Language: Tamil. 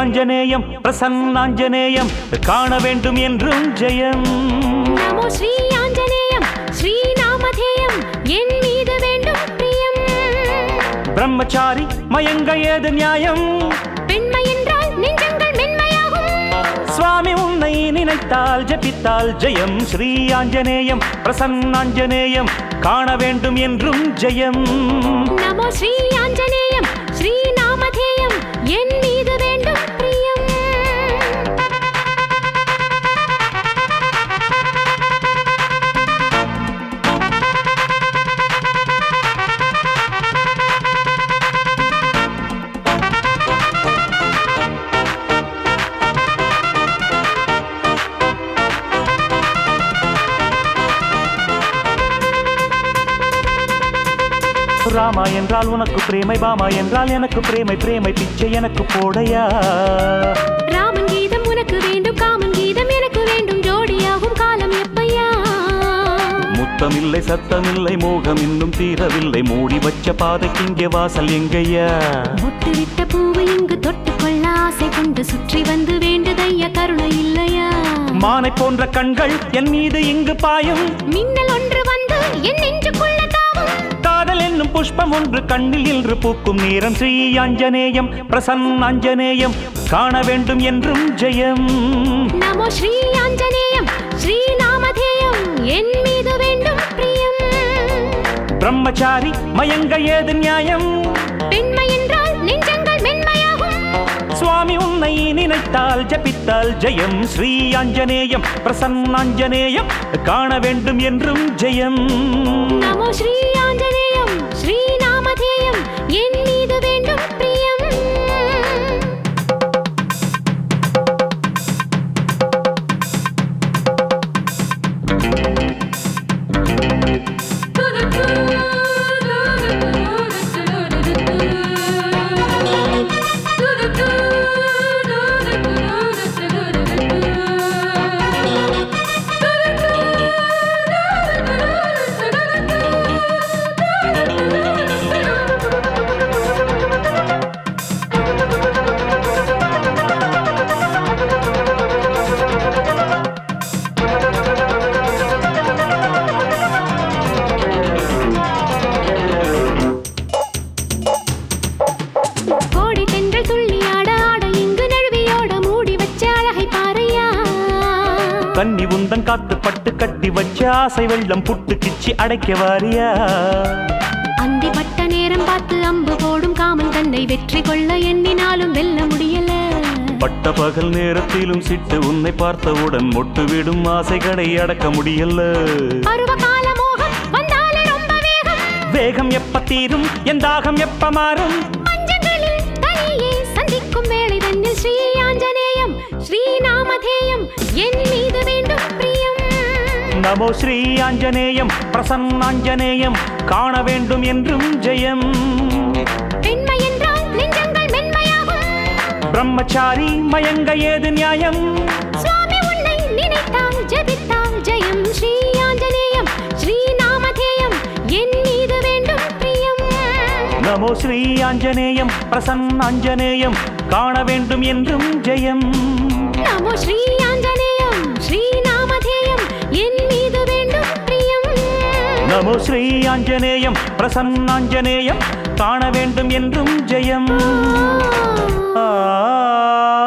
ஆஞ்சநேயம் பிரசன்னாஞ்சநேயம் காண வேண்டும் என்றும் ஜெயம் நமோ ஸ்ரீ ஆஞ்சநேயம் ஸ்ரீநாமதேயம் என் மீது வேண்டும் பிரியம் பிரம்மச்சாரி மயங்க ஏது நியாயம் பெண்மை என்றால் நெஞ்சங்கள் மென்மையாகும் சுவாமி உன்னை நினைத்தால் ஜெபித்தால் ஜெயம் ஸ்ரீ ஆஞ்சநேயம் பிரசன்னாஞ்சநேயம் காண வேண்டும் என்றும் ஜெயம் நமோ ஸ்ரீ ஆஞ்சநேயம் ஸ்ரீநாமதேயம் என் மீது வேண்டும் பிரியம் ராமா என்றால் உனக்கு பிரேமை பாமா என்றால் எனக்கு பிரேமை பிரேமை பிச்சை எனக்கு போடையா ராமன் கீதம் உனக்கு வேண்டும் காமன் கீதம் எனக்கு வேண்டும் ஜோடியாகும் காலம் எப்பையா முத்தமில்லை சத்தமில்லை மோகம் இன்னும் தீரவில்லை மூடி வச்ச பாதைக்கு இங்கே வாசல் எங்கய்யா முட்டுவிட்ட பூவை இங்கு தொட்டுக்கொள்ள ஆசை கொண்டு சுற்றி வந்து வேண்டுதையா கருணை இல்லையா மானை போன்ற கண்கள் என் மீது இங்கு பாயும் மின்னல் ஒன்று வந்து என் நெஞ்சுக்குள்ள தாவும் காதல் என்னும் புஷ்பம் ஒன்று கண்ணில் இன்று பூக்கும் நேரம் ஸ்ரீ ஆஞ்சநேயம் பிரசன்னாஞ்சநேயம் காண வேண்டும் என்றும் ஜெயம் நமோ ஸ்ரீ ஆஞ்சநேயம் ஸ்ரீநாமதேயம் என் மீது வேண்டும் பிரியம் பிரம்மச்சாரி மயங்க ஏது நியாயம் பெண்மை என்றால் நெஞ்சங்கள் மென்மையாகும் சுவாமி உன்னை நினைத்தால் ஜபித்தால் ஜெயம் ஸ்ரீ ஆஞ்சநேயம் பிரசன்னாஞ்சநேயம் காண வேண்டும் என்றும் ஜெயம் நமோ ஸ்ரீ ஆஞ்சநேயம் ஸ்ரீநாமதேயம் என் மீது வேண்டும் பிரியம் கோடி தென்றல் துள்ளி ஆட ஆட இங்கு நழுவியோட மூடி வச்ச அழகை பாறையா கன்னி உந்தன் காத்து பட்டு கட்டி வச்ச ஆசை வெள்ளம் புட்டு கிச்சி அடைக்க வாரியா அந்திப்பட்ட நேரம் பார்த்து அம்பு போடும் காமன் தன்னை வெற்றி கொள்ள எண்ணினாலும் வெல்ல முடியல பட்ட பகல் நேரத்திலும் சிட்டு உன்னை பார்த்தவுடன் மொட்டு விடும் ஆசைகளை அடக்க முடியல பருவ கால மோகம் வந்தாலே ரொம்ப வேகம் வேகம் எப்ப தீரும் என் தாகம் எப்ப மாறும் பஞ்சங்களில் தனியே சந்திக்கும் வேளை தன்னில் ஸ்ரீ ஆஞ்சநேயம் ஸ்ரீநாமதேயம் என் மீது வேண்டும் பிரியம் நமோ ஸ்ரீ ஆஞ்சநேயம் பிரசன்னாஞ்சநேயம் காண வேண்டும் என்றும் ஜெயம் பெண்மை என்றால் நெஞ்சங்கள் மென்மையாகும் பிரம்மச்சாரி மயங்க ஏது நியாயம் சுவாமி உன்னை நினைத்தால் ஜெபித்தால் ஜெயம் ஸ்ரீ ஆஞ்சநேயம் ஸ்ரீநாமதேயம் என் மீது வேண்டும் பிரியம் நமோ ஸ்ரீ ஆஞ்சநேயம் பிரசன்னாஞ்சநேயம் காண வேண்டும் என்றும் ஜெயம் நமோ ஸ்ரீ ஆஞ்சநேயம் ஸ்ரீநாமதேயம் என் மீது வேண்டும் பிரியம் நமோ ஸ்ரீ ஆஞ்சநேயம் பிரசன்னாஞ்சநேயம் காண வேண்டும் என்றும் ஜெயம் ஆ